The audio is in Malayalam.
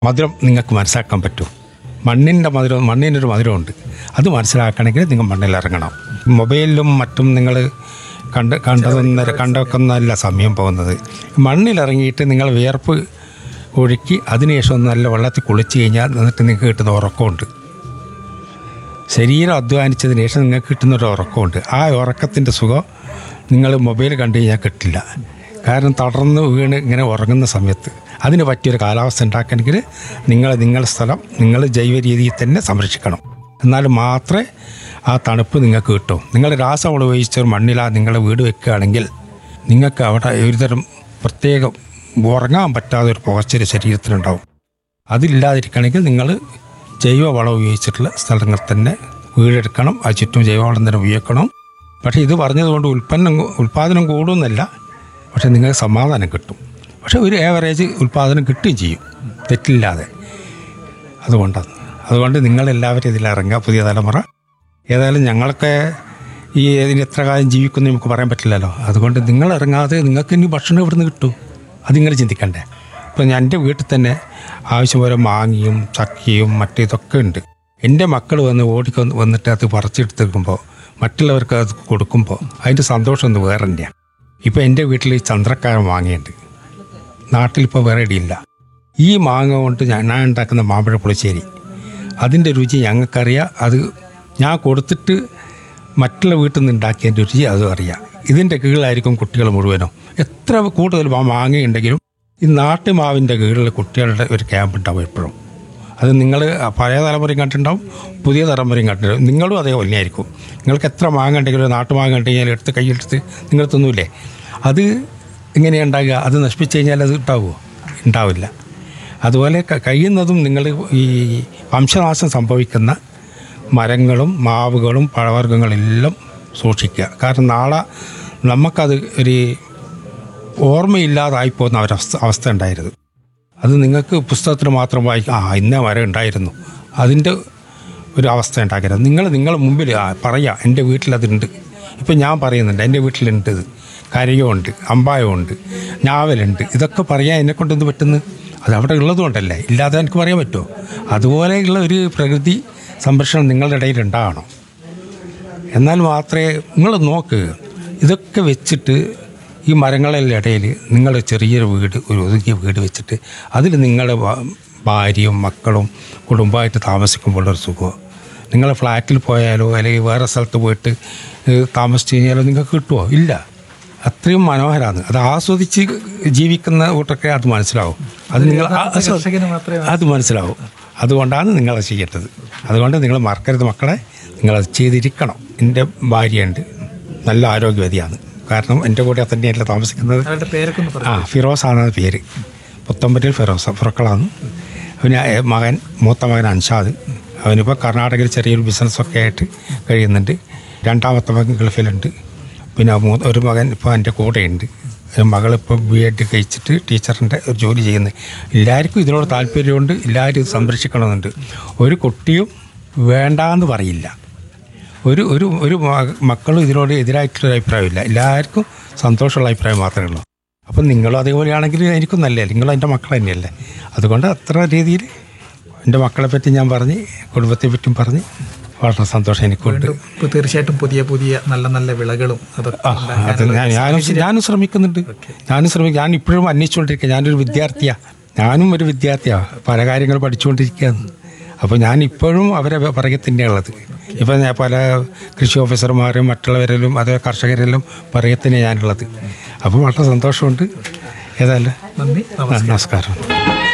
മധുരം നിങ്ങൾക്ക് മനസ്സിലാക്കാൻ പറ്റും മണ്ണിൻ്റെ മധുരം മണ്ണിനൊരു മധുരമുണ്ട് അത് മനസ്സിലാക്കണമെങ്കിൽ നിങ്ങൾ മണ്ണിൽ ഇറങ്ങണം മൊബൈലിലും മറ്റും നിങ്ങൾ കണ്ട് കണ്ടതൊന്നും കണ്ടൊക്കൊന്നല്ല സമയം പോകുന്നത് മണ്ണിലിറങ്ങിയിട്ട് നിങ്ങൾ വിയർപ്പ് ഒഴുക്കി അതിനുശേഷം ഒന്ന് നല്ല വെള്ളത്തിൽ കുളിച്ച് കഴിഞ്ഞാൽ എന്നിട്ട് നിങ്ങൾക്ക് കിട്ടുന്ന ഉറക്കമുണ്ട് ശരീരം അധ്വാനിച്ചതിന് ശേഷം നിങ്ങൾക്ക് കിട്ടുന്ന ഒരു ഉറക്കമുണ്ട് ആ ഉറക്കത്തിൻ്റെ സുഖം നിങ്ങൾ മൊബൈൽ കണ്ടു കഴിഞ്ഞാൽ കിട്ടില്ല കാരണം തളർന്ന് വീണ് ഇങ്ങനെ ഉറങ്ങുന്ന സമയത്ത് അതിന് പറ്റിയൊരു കാലാവസ്ഥ ഉണ്ടാക്കണമെങ്കിൽ നിങ്ങൾ നിങ്ങളുടെ സ്ഥലം നിങ്ങൾ ജൈവ രീതിയിൽ തന്നെ സംരക്ഷിക്കണം എന്നാൽ മാത്രമേ ആ തണുപ്പ് നിങ്ങൾക്ക് കിട്ടും നിങ്ങൾ രാസവളം ഉപയോഗിച്ച ഒരു മണ്ണിലാണ് നിങ്ങൾ വീട് വെക്കുകയാണെങ്കിൽ നിങ്ങൾക്ക് അവിടെ ഒരുതരം പ്രത്യേകം ഉറങ്ങാൻ പറ്റാതെ ഒരു പുകച്ചൊരു ശരീരത്തിലുണ്ടാവും അതില്ലാതിരിക്കണമെങ്കിൽ നിങ്ങൾ ജൈവ വളം ഉപയോഗിച്ചിട്ടുള്ള സ്ഥലങ്ങളിൽ തന്നെ വീടെടുക്കണം ആ ചുറ്റും ജൈവവളം തന്നെ ഉപയോഗിക്കണം പക്ഷേ ഇത് പറഞ്ഞതുകൊണ്ട് ഉൽപ്പന്നം ഉൽപ്പാദനം കൂടുമെന്നല്ല പക്ഷേ നിങ്ങൾക്ക് സമാധാനം കിട്ടും പക്ഷേ ഒരു ഏവറേജ് ഉൽപ്പാദനം കിട്ടുകയും ചെയ്യും തെറ്റില്ലാതെ അതുകൊണ്ടാണ് അതുകൊണ്ട് നിങ്ങളെല്ലാവരും ഇതിലിറങ്ങുക പുതിയ തലമുറ ഏതായാലും ഞങ്ങളൊക്കെ ഈ ഇതിന് എത്ര കാലം ജീവിക്കുന്നു നമുക്ക് പറയാൻ പറ്റില്ലല്ലോ അതുകൊണ്ട് നിങ്ങൾ ഇറങ്ങാതെ നിങ്ങൾക്ക് ഇനി ഭക്ഷണം ഇവിടുന്ന് കിട്ടും അത് നിങ്ങൾ ചിന്തിക്കണ്ടേ ഇപ്പം ഞാൻ എൻ്റെ വീട്ടിൽ തന്നെ ആവശ്യം പോലെ മാങ്ങയും ചക്കയും മറ്റേ ഇതൊക്കെ ഉണ്ട് എൻ്റെ മക്കൾ വന്ന് ഓടിക്ക് വന്നിട്ട് അത് പറിച്ചെടുത്തെടുക്കുമ്പോൾ മറ്റുള്ളവർക്ക് അത് കൊടുക്കുമ്പോൾ അതിൻ്റെ സന്തോഷം ഒന്ന് വേറെ തന്നെയാണ് ഇപ്പം എൻ്റെ വീട്ടിൽ ചന്ദ്രക്കാരൻ മാങ്ങയുണ്ട് നാട്ടിലിപ്പോൾ വേറെ ഇടിയില്ല ഈ മാങ്ങ കൊണ്ട് ഞാൻ ഞാൻ ഉണ്ടാക്കുന്ന മാമ്പഴ പുളിശ്ശേരി അതിൻ്റെ രുചി ഞങ്ങൾക്കറിയാം അത് ഞാൻ കൊടുത്തിട്ട് മറ്റുള്ള വീട്ടിൽ നിന്ന് ഉണ്ടാക്കിയതിൻ്റെ രുചി അതും അറിയാം ഇതിൻ്റെ കീഴിലായിരിക്കും കുട്ടികൾ മുഴുവനും എത്ര കൂടുതൽ മാ- മാങ്ങയുണ്ടെങ്കിലും ഈ നാട്ടുമാവിൻ്റെ കീഴിൽ കുട്ടികളുടെ ഒരു ക്യാമ്പ് ഉണ്ടാവും എപ്പോഴും അത് നിങ്ങൾ പഴയ തലമുറയും കണ്ടിട്ടുണ്ടാവും പുതിയ തലമുറയും കണ്ടിട്ടുണ്ടാവും നിങ്ങളും അതേപോലെ തന്നെയായിരിക്കും നിങ്ങൾക്ക് എത്ര മാങ്ങ ഉണ്ടെങ്കിലും ഒരു നാട്ടുമാങ്ങ ഉണ്ടെങ്കിൽ എടുത്ത് കൈയെടുത്ത് നിങ്ങൾ തിന്നൂലേ അത് എങ്ങനെയാണ് ഉണ്ടാകുക അത് നശിപ്പിച്ച് കഴിഞ്ഞാൽ അത് ഉണ്ടാവുമോ ഉണ്ടാവില്ല അതുപോലെ ക- കഴിയുന്നതും നിങ്ങൾ ഈ വംശനാശം സംഭവിക്കുന്ന മരങ്ങളും മാവുകളും പഴവർഗ്ഗങ്ങളെല്ലാം സൂക്ഷിക്കുക കാരണം നാളെ നമുക്കത് ഒരു ഓർമ്മയില്ലാതായി പോകുന്ന ഒരവസ്ഥ അവസ്ഥ ഉണ്ടായിരുന്നു അത് നിങ്ങൾക്ക് പുസ്തകത്തിൽ മാത്രം വായിക്കാം ആ ഇന്ന മരം ഉണ്ടായിരുന്നു അതിൻ്റെ ഒരു അവസ്ഥ ഉണ്ടാക്കരുത് നിങ്ങൾ നിങ്ങളുടെ മുമ്പിൽ ആ പറയാം എൻ്റെ വീട്ടിലതുണ്ട് ഇപ്പം ഞാൻ പറയുന്നുണ്ട് എൻ്റെ വീട്ടിലുണ്ട് ഇത് കരയുണ്ട് അമ്പായമുണ്ട് ഞാവലുണ്ട് ഇതൊക്കെ പറയാൻ എന്നെ കൊണ്ട് എന്ത് പറ്റുന്നു അത് അവിടെ ഉള്ളതുകൊണ്ടല്ലേ ഇല്ലാതെ എനിക്ക് പറയാൻ പറ്റുമോ അതുപോലെയുള്ള ഒരു പ്രകൃതി സംരക്ഷണം നിങ്ങളുടെ ഇടയിൽ ഉണ്ടാകണം എന്നാൽ മാത്രമേ നിങ്ങൾ നോക്ക് ഇതൊക്കെ വെച്ചിട്ട് ഈ മരങ്ങളുടെ ഇടയിൽ നിങ്ങൾ ചെറിയൊരു വീട് ഒരു ഒതുങ്ങിയ വീട് വെച്ചിട്ട് അതിൽ നിങ്ങളുടെ ഭ- ഭാര്യയും മക്കളും കുടുംബമായിട്ട് താമസിക്കുമ്പോഴൊരു സുഖമോ നിങ്ങൾ ഫ്ലാറ്റിൽ പോയാലോ അല്ലെങ്കിൽ വേറെ സ്ഥലത്ത് പോയിട്ട് ഏഹ്, താമസിച്ച് കഴിഞ്ഞാലോ നിങ്ങൾക്ക് കിട്ടുമോ ഇല്ല അത്രയും മനോഹരമാണ് അത് ആസ്വദിച്ച് ജീവിക്കുന്ന കൂട്ടൊക്കെ അത് മനസ്സിലാവും അത് നിങ്ങൾ ആ- ആസ്വ- കർഷകന് മാത്രമേ അത് മനസ്സിലാവും അതുകൊണ്ടാണ് നിങ്ങൾ ചെയ്യേണ്ടത് അതുകൊണ്ട് നിങ്ങൾ മറക്കരുത് മക്കളെ നിങ്ങളത് ചെയ്തിരിക്കണം എൻ്റെ ഭാര്യയുണ്ട് നല്ല ആരോഗ്യവതിയാണ് കാരണം എൻ്റെ കൂടെ തന്നെയല്ല താമസിക്കുന്നത് അവരുടെ പേരൊക്കെ ഒന്ന് ആ പറഞ്ഞു ഫിറോസാണ് പേര് പുത്തമ്പറ്റിൽ ഫിറോസ് ഫിറക്കളാണ് പിന്നെ ഏ- മകൻ മൂത്ത മകൻ അൻഷാദ് അവനിപ്പോൾ കർണാടകയിൽ ചെറിയൊരു ബിസിനസ്സൊക്കെ ആയിട്ട് കഴിയുന്നുണ്ട് രണ്ടാമത്തെ മകൻ ഗൾഫിലുണ്ട് പിന്നെ മൂ ഒരു മകൻ ഇപ്പോൾ എൻ്റെ കൂടെയുണ്ട് ഒരു മകളിപ്പോൾ ബി എഡ് കഴിച്ചിട്ട് ടീച്ചറിൻ്റെ ഒരു ജോലി ചെയ്യുന്നത് എല്ലാവർക്കും ഇതിനോട് താല്പര്യമുണ്ട് എല്ലാവരും ഇത് സംരക്ഷിക്കണമെന്നുണ്ട് ഒരു കുട്ടിയും വേണ്ടാന്ന് പറയില്ല ഒരു ഒരു ഒരു മ- മക്കളും ഇതിനോട് എതിരായിട്ടുള്ള അഭിപ്രായമില്ല എല്ലാവർക്കും സന്തോഷമുള്ള അഭിപ്രായം മാത്രമേ ഉള്ളൂ അപ്പം നിങ്ങളും അതേപോലെയാണെങ്കിൽ എനിക്കും നല്ലതല്ലേ നിങ്ങളും എൻ്റെ മക്കൾ തന്നെയല്ലേ അതുകൊണ്ട് അത്ര രീതിയിൽ എൻ്റെ മക്കളെ പറ്റി ഞാൻ പറഞ്ഞ് കുടുംബത്തെ പറ്റിയും പറഞ്ഞ് വളരെ സന്തോഷം എനിക്കുണ്ട് ഇപ്പൊ തീർച്ചയായിട്ടും പുതിയ പുതിയ നല്ല നല്ല വിളകളും അതൊക്കെ ആ, അത് ഞാൻ ഞാനും ഞാനും ശ്രമിക്കുന്നുണ്ട് ഞാനും ശ്രമിക്കും ഞാൻ ഇപ്പോഴും അന്വേഷിച്ചുകൊണ്ടിരിക്കുക ഞാനൊരു വിദ്യാർത്ഥിയാണ് ഞാനും ഒരു വിദ്യാർത്ഥിയാണ് പല കാര്യങ്ങൾ പഠിച്ചുകൊണ്ടിരിക്കുകയാണ് അപ്പോൾ ഞാൻ ഇപ്പോഴും അവരെ പിറകെ തന്നെയുള്ളത് ഇപ്പം ഞാൻ പല കൃഷി ഓഫീസർമാരും മറ്റുള്ളവരിലും അതേ കർഷകരിലും പിറകെ തന്നെയാണ് ഞാനുള്ളത് അപ്പോൾ വളരെ സന്തോഷമുണ്ട് ഏതായാലും നന്ദി നമസ്കാരം